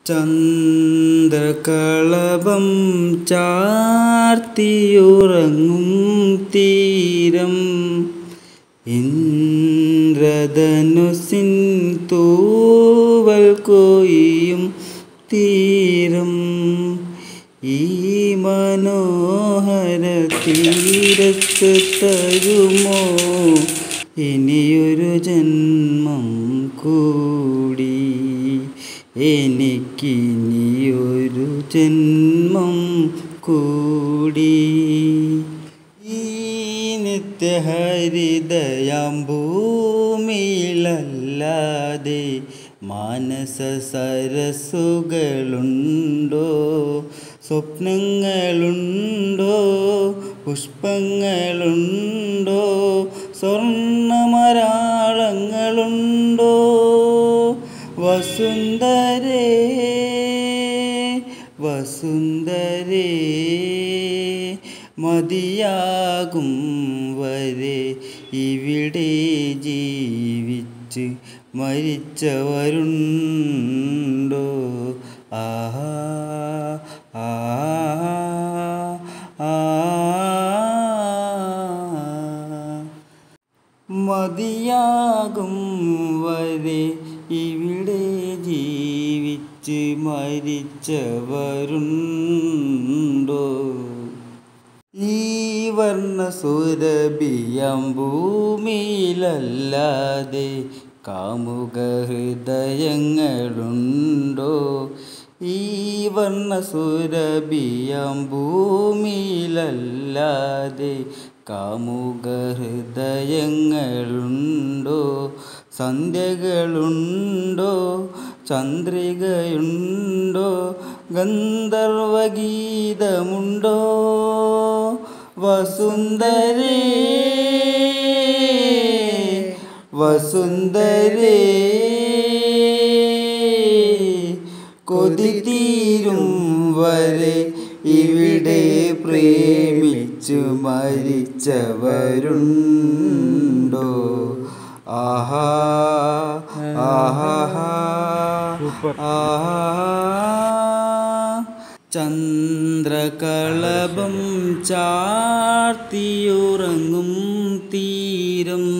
ചന്ദ്രകളഭം ചാർത്തിയുറങ്ങും തീരം ഇന്ദ്രധനുസിൻ തൂവൽ കൊയ്യും തീരം ഈ മനോഹര തീരത്ത് തരുമോ ഇനിയൊരു ജന്മം കൂടി എനിക്കിനിയൊരു ജന്മം കൂടി ഈ നിത്യഹരിതയാം ഭൂമിയിലല്ലാതെ മാനസ സരസുകളുണ്ടോ സ്വപ്നങ്ങളുണ്ടോ പുഷ്പങ്ങളുണ്ടോ സ്വർണ്ണമരാളങ്ങളുണ്ടോ വസുന്ധരേ വസുന്ധരേ മതിയാകും വരെ ഇവിടെ ജീവിച്ച് മരിച്ചവരുണ്ടോ ആഹാ ആ മതിയാകും വരെ ഇവിടെ ജീവിച്ച് മരിച്ചവരുണ്ടോ ഈ വർണ്ണ സുരഭിയം ഭൂമിയിലല്ലാതെ കാമുക ഹൃദയങ്ങളുണ്ടോ ഈ വർണ്ണ സുരഭിയം ഭൂമിയിലല്ലാതെ കാമുക ഹൃദയങ്ങളുണ്ടോ സന്ധ്യകളുണ്ടോ ചന്ദ്രികയുണ്ടോ ഗന്ധർവഗീതമുണ്ടോ വസുന്ധരേ വസുന്ധരേ കൊതി തീരും വരെ ഇവിടെ പ്രേമിച്ചു മരിച്ചവരുണ്ടോ ആഹാ ആഹാ ആഹാ ചന്ദ്രകളഭം ചാർത്തിയുറങ്ങും തീരം